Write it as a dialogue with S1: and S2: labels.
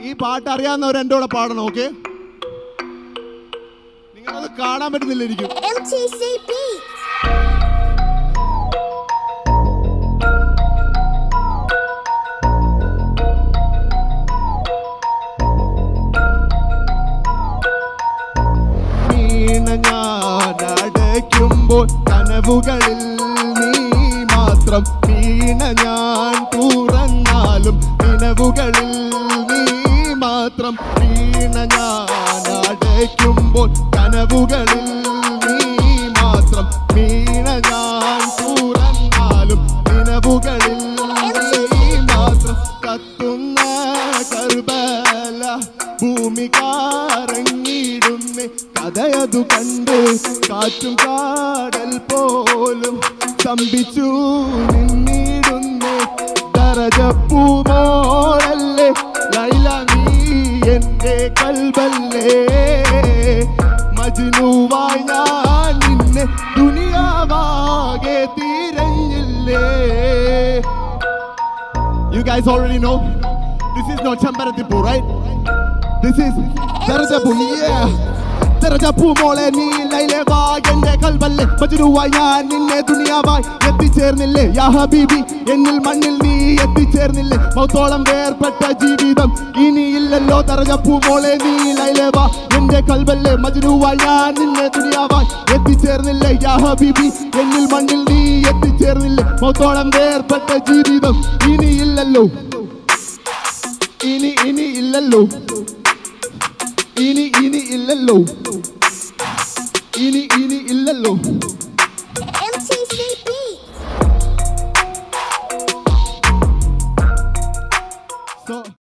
S1: ഈ പാട്ട് അറിയാവുന്നവർ എൻ്റെ കൂടെ പാടണം ഓക്കെ നിങ്ങളത് കാണാൻ പറ്റുന്നില്ലായിരിക്കും
S2: MTC Beats.
S1: വീണ ഞാൻ അടയ്ക്കുമ്പോൾ കനവുകളിൽ നീ മാത്രം വീണ ഞാൻ തുറന്നാലും നിലവുകളിൽ നീ മാത്രം വീണ ഞാൻ അടയ്ക്കുമ്പോൾ കനവുകളിൽ നീ മാത്രം വീണ ഞാൻ തുറന്നാലും നിലവുകളിൽ നീ മാത്രം കത്തുന്ന കർബല ഭൂമി കാറങ്ങിയിടുന്നേ കഥയതു കണ്ട് കാറ്റും കാടൽ പോലും സ്തംഭിച്ചു നിന്നിടുന്നേ ദരജപ്പൂമോളല്ലേ ലൈല നീ എന്റെ കൽബല്ലേ മജ്നുവായി ഞാൻ നിന്നെ ദുനിയാവാകെ തിരഞ്ഞില്ലേ You guys already know this is not Chambaratipur, right? This is Darajapu, yeah. ദരജപ്പൂ മോളെ നീ ലൈലെ വാ എന്റെ കൽവല്ലേ മജുരുവായി ഞാൻ നിന്നെ ദുനിയാവായി എത്തിച്ചേർന്നില്ലേ യാ ഹബീബി എന്നിൽ മണ്ണിൽ നീ എത്തിച്ചേർന്നില്ലേ മൗത്തോളം വേർപെട്ട ജീവിതം ഇനിയില്ലല്ലോ ദരജപ്പൂ മോളെ നീ ലൈലെ വാ എന്റെ കൽവല്ലേ മജുരുവായി ഞാൻ നിന്നെ ദുനിയാവായി എത്തിച്ചേർന്നില്ലേ യാ ഹബീബി എന്നിൽ മണ്ണിൽ നീ എത്തിച്ചേർന്നില്ലേ മൗത്തോളം വേർപെട്ട ജീവിതം ഇനിയില്ലല്ലോ ഇനി ഇനി ഇല്ലല്ലോ ഇനി ഇനി ഇല്ലല്ലോ ഇനി ഇനി ഇല്ലല്ലോ
S2: MTC Beats.
S1: So